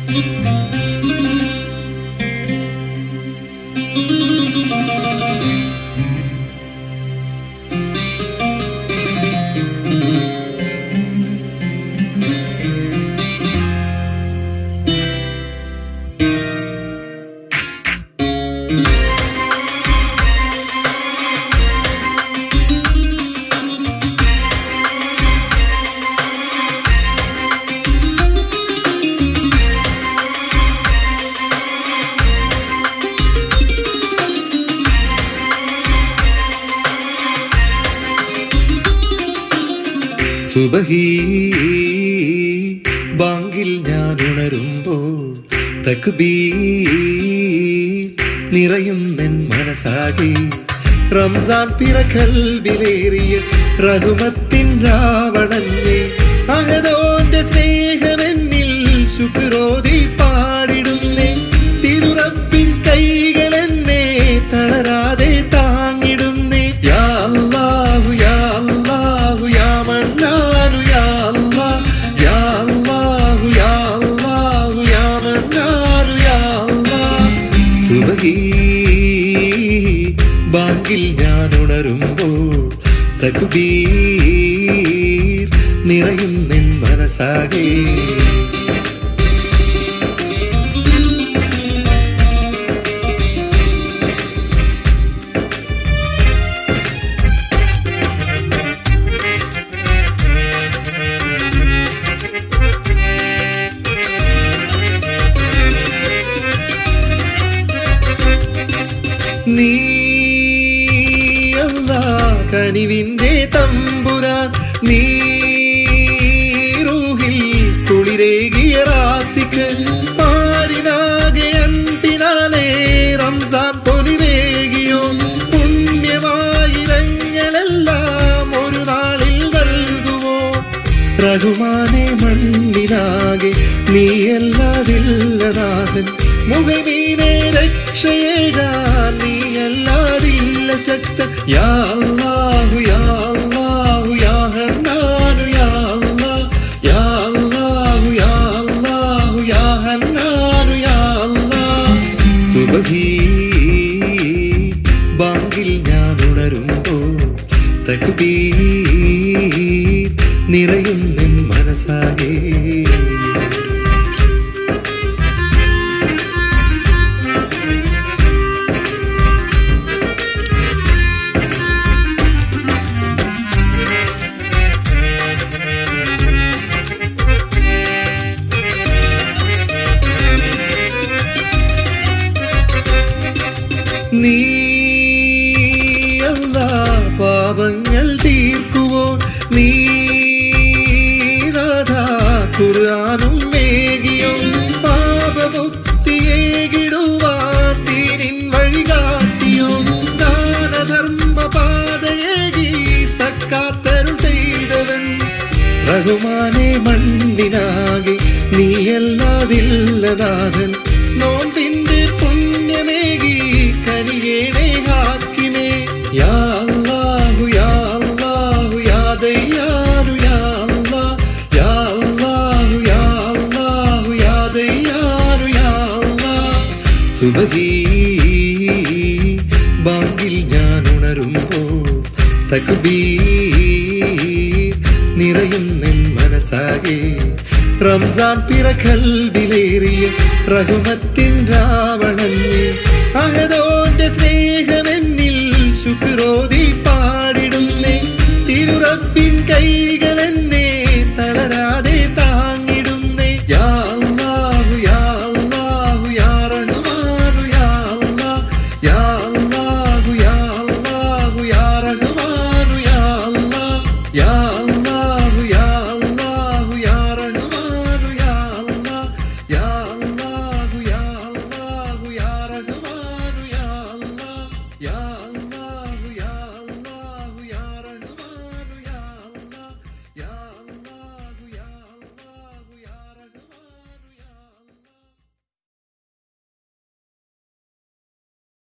സുബഹി ബാങ്കിൽ ഞാൻ ഉണരുമ്പോൾ തക്ബീർ നിറയും നിൻ മനസ്സാകെ റംസാൻ പിറകൽബിലേറിയ റഹുമത്തിൻ രാവണനെ അഹദോന്റെ സ്നേഹമെന്നിൽ ശുക്രോതി പാടിടുന്നേ തിരുറപ്പിൻ കൈകൾ എന്നെ തളരാതെ താങ്ങിടുന്നേ യാ അല്ലാഹു യാ അല്ലാഹു യാ മന്നാനു യാ അല്ലാഹ് യാ അല്ലാഹു യാ അല്ലാഹു യാ മന്നാനു യാ അല്ലാഹ് സുബഹി ബാങ്കിൽ ഞാൻ ഉണരുമ്പോൾ തക്ബീർ നിറയും നിൻ മനസ്സാകെ നീ അല്ലാ കനിവിന്റെ തമ്പുരാൻ നീ റൂഹിൽ കുളിരേകിയ റാസിക്ക് പാരിനാകെ അൻപിനാലെ റംസാൻ പൊലിവേകിയോ പുണ്യമായിരങ്ങളെല്ലാം ഒരു നാളിൽ നൽകുമോ റഘുമാനെ മണ്ണിനാകെ നീയല്ലാതില്ലനാഥൻ മുഖമീനെ രക്ഷയേകാൻ നീയല്ലാതില്ല ശക്ത യാ അല്ലാഹു യാ അല്ലാഹു യാ ഹന്നാനു യാ അല്ലാഹ് യാ അല്ലാഹു യാ അല്ലാഹു യാ ഹന്നാനു യാ അല്ലാഹ് സുബഹി ബാങ്കിൽ ഞാൻ ഉണരുമ്പോൾ തക്ബീർ നിറയും നിൻ മനസ്സാകെ നീ അല്ലാ പാപങ്ങൾ തീർക്കുവോ നീ നാഥാ ഖുർആനും മേകിയോ പാപമുക്തിയേകിടുവാൻ ദീനിൻ വഴികാട്ടിയോ ദാനധർമ്മ പാതയേകി സക്കാത്തരുൾ ചെയ്തവൻ റഹുമാനെ മണ്ണിനാകെ നീയല്ലാതില്ലനാഥൻ നോമ്പിന്റെ പുണ്യമേകി കനിയേണേ ഹാക്കിമേ യാ അല്ലാഹു യാ അല്ലാഹു യാ ദയ്യാനു യാ അല്ലാഹ് യാ അല്ലാഹു യാ അല്ലാഹു യാ ദയ്യാനു യാ അല്ലാഹ് സുബഹി ബാങ്കിൽ ഞാൻ ഉണരുമ്പോൾ തക്ബീർ നിറയും നിൻ മനസ്സാകെ റംസാൻ പിറകൽബിലേറിയ റഹുമത്തിൻ രാവണനെ അഹദോന്റെ സ്നേഹമെന്നിൽ ശുക്രോതി പാടിടുന്നേ തിരുറപ്പിൻ കൈകൾ